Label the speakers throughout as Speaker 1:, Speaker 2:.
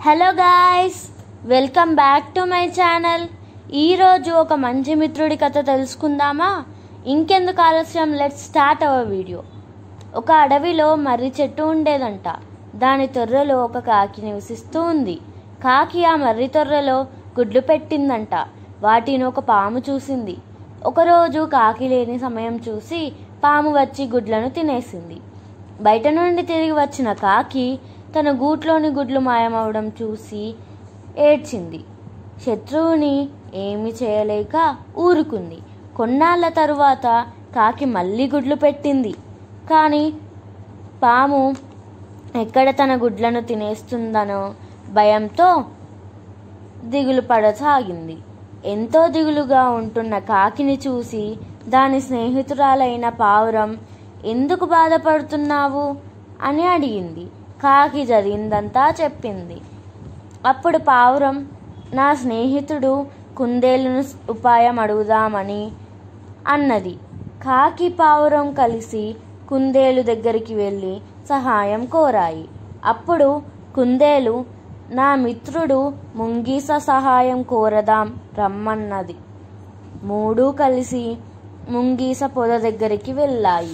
Speaker 1: hello guys welcome back to my channel ఈరోజు ఒక మంచి మిత్రుడి కథ తెలుసుకుందామా ఇంకెందుకు ఆలస్యం లెట్ స్టార్ట్ అవర్ వీడియో ఒక అడవిలో మర్రి చెట్టు ఉండేదంట దాని తొర్రలో ఒక కాకి నివసిస్తూ ఉంది కాకి ఆ మర్రి తొర్రలో గుడ్లు పెట్టిందంట వాటిని ఒక పాము చూసింది ఒకరోజు కాకి లేని సమయం చూసి పాము వచ్చి గుడ్లను తినేసింది బయట నుండి తిరిగి వచ్చిన కాకి తన గూట్లోని గుడ్లు మాయమవడం చూసి ఏడ్చింది శత్రువుని ఏమి చేయలేక ఊరుకుంది కొన్నాళ్ళ తరువాత కాకి మళ్ళీ గుడ్లు పెట్టింది కానీ పాము ఎక్కడ తన గుడ్లను తినేస్తుందనో భయంతో దిగులు పడసాగింది ఎంతో దిగులుగా ఉంటున్న కాకిని చూసి దాని స్నేహితురాలైన పావురం ఎందుకు బాధపడుతున్నావు అని అడిగింది కాకి జరిగిందంతా చెప్పింది అప్పుడు పావురం నా స్నేహితుడు కుందేలును ఉపాయం అడుగుదామని అన్నది కాకి పావురం కలిసి కుందేలు దగ్గరికి వెళ్ళి సహాయం కోరాయి అప్పుడు కుందేలు నా మిత్రుడు ముంగీస సహాయం కోరదాం రమ్మన్నది మూడు కలిసి ముంగీస పొద దగ్గరికి వెళ్ళాయి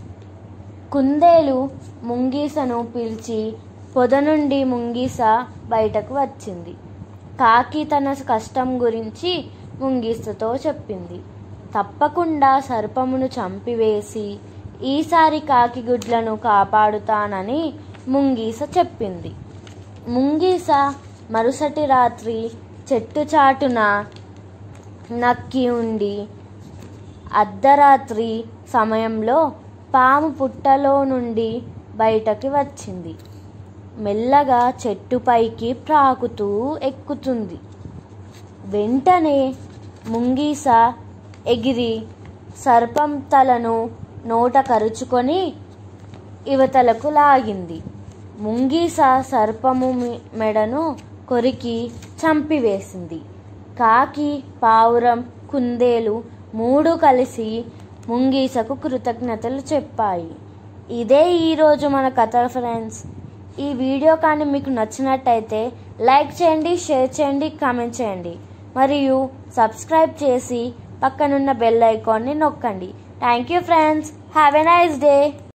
Speaker 1: కుందేలు ముంగీసను పిలిచి పొద నుండి ముంగీస బయటకు వచ్చింది కాకి తన కష్టం గురించి ముంగీసతో చెప్పింది తప్పకుండా సర్పమును చంపివేసి ఈసారి కాకి గుడ్లను కాపాడుతానని ముంగీస చెప్పింది ముంగీస మరుసటి రాత్రి చెట్టు చాటున నక్కి ఉండి అర్ధరాత్రి సమయంలో పాము పుట్టలో నుండి బయటకి వచ్చింది మెల్లగా చెట్టుపైకి ప్రాకుతూ ఎక్కుతుంది వెంటనే ముంగీస ఎగిరి సర్పం తలను నోట కరుచుకొని యువతలకు లాగింది ముంగీస సర్పము మీ- మెడను కొరికి చంపివేసింది కాకి పావురం కుందేలు మూడు కలిసి ముంగీసకు కృతజ్ఞతలు చెప్పాయి ఇదే ఈరోజు మన కథ ఫ్రెండ్స్ ఈ వీడియో కానీ మీకు నచ్చినట్టయితే లైక్ చేయండి షేర్ చేయండి కామెంట్ చేయండి మరియు సబ్స్క్రైబ్ చేసి పక్కనున్న బెల్ ఐకాన్ని నొక్కండి thank you friends have a nice day